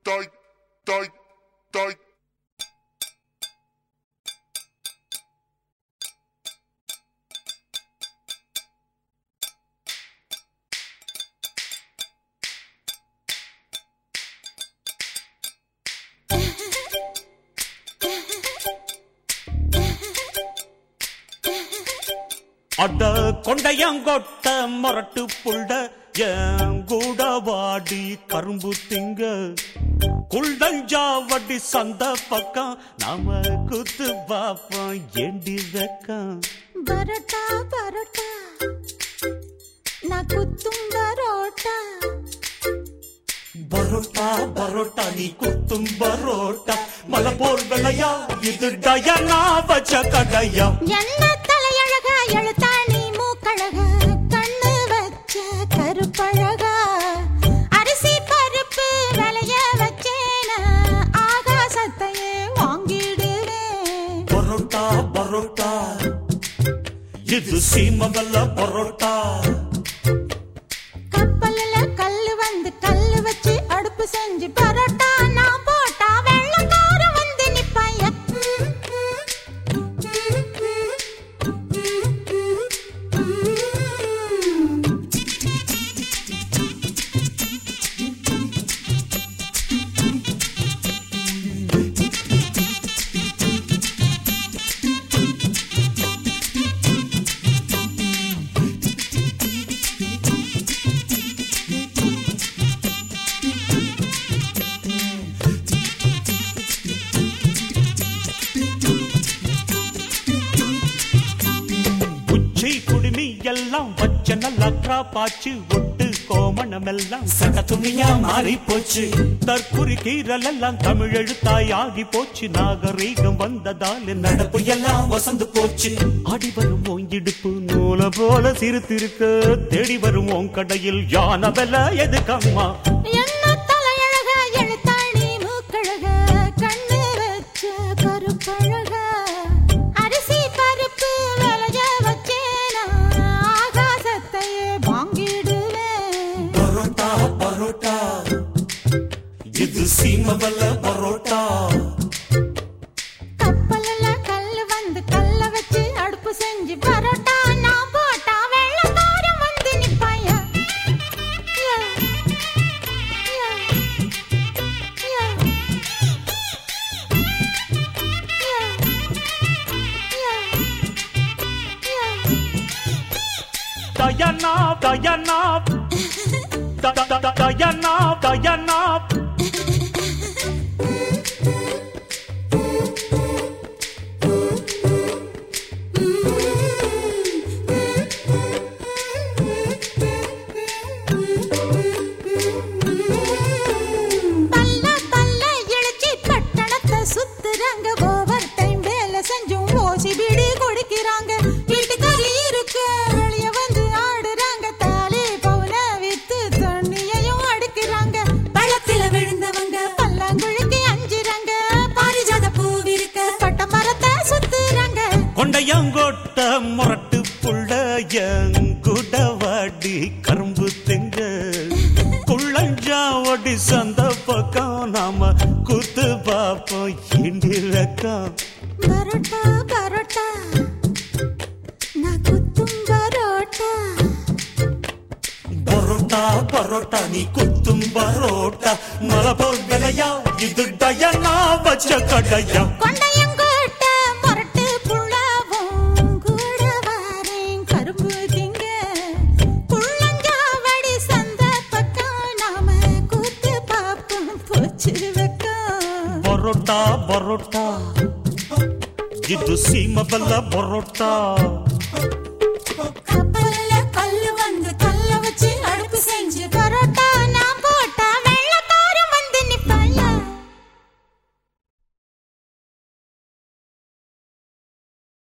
doy, doy, doy. அட கொண்டையங்கொட்ட மொரட்டு புள்ள என் கூட வாடி கரும்பு திங்க குள்ளஞ்சாவடி சந்த பக்கம் நாம குத்து பாப்போம் ஏண்டி வெக்கம் பரோட்டா பரோட்டா நான் குத்தும் பரோட்டா பரோட்டா பரோட்டா நீ குத்தும் பரோட்டா மலை போல் விளையா இது டயனா வச்ச கடையா என்ன தலையழகா எழுத்தாணி மூக்கழகா கண்ணு வச்ச கருப்பழகா அரிசி பருப்பு விளைய வச்சேன ஆகாசத்தையே வாங்கிடுவேன் பரோட்டா பரோட்டா இது சீமவல்ல பரோட்டா கப்பல்ல கல்லு வந்து கல்லு வச்சு அடுப்பு செஞ்சு பரோட்டா நான் போட்டா வெள்ளக்கார வந்து நிப்பாய உச்சி குடுமி எல்லாம் வச்ச நல்லா பாச்சு ஒட்டு கோமணம் எல்லாம் சட துணியா மாறி போச்சு தற்குறி கீரல் எல்லாம் தமிழ் எழுத்தாய் ஆகி போச்சு நாகரீகம் வந்ததால் நடப்பு எல்லாம் வசந்து போச்சு ஆடி வரும் உன் இடுப்பு நூல போல சிரித்திருக்க தேடி வரும் உன் கடையில் யான வெல எதுக்கம்மா என்ன தலையழகா எழுத்தாணி மூக்கழகா கண்ணு வச்ச கருப்பழகா அரிசி பருப்பு விளைய வச்சேனா ஆகாசத்தையே வாங்கிடுவேன் பரோட்டா பரோட்டா இது சீமவல்ல பரோட்டா கப்பல்ல கல்லு வந்து கல்ல வச்சு அடுப்பு செஞ்சு பரோட்டா நான் போட்டா வெள்ளக்காரன் வந்து நிப்பாய யா, யா, யா, யா, யா, யா. Diana, Diana, Da- da- da- Diana, Diana. பல்ல பல்ல இழுச்சி பட்டணத்தை சுத்துறாங்க ஓவர் டைம் வேலை செஞ்சும் ஓசி பீடி கொடுக்கிறாங்க வீட்டுக்காரி இருக்க வெளிய வந்து ஆடுறாங்க தாலி பவுன வித்து தண்ணியையும் அடிக்கிறாங்க பள்ளத்துல விழுந்தவங்க பல்லாங்குழிக்கு அஞ்சுறாங்க பாரிஜாத பூவிருக்க பட்ட மரத்தை சுத்துறாங்க கொண்டையங்கோட்ட முரட்டு புள்ள எங்குட வாடி கரும்பு திங்க குள்ளஞ்சாவடி சந்த பக்கம் நாம குத்து பாப்போம் இண்டி வெக்கம் பரோட்டா பரோட்டா நான் குத்தும் பரோட்டா பரோட்டா பரோட்டா நீ குத்தும் பரோட்டா மலை போல் விலையா இது டயனா வச்ச கடையா கொண்டையங்கோட்ட மொரட்டு புள்ளாவும் கூட வாரேன் கரும்பு திங்க புள்ளஞ்சாவடி சந்த பக்கம் நாம கூத்து பாப்போம் போச்சு வெக்கம் பரோட்டா பரோட்டா இது சீமபல்ல பரோட்டா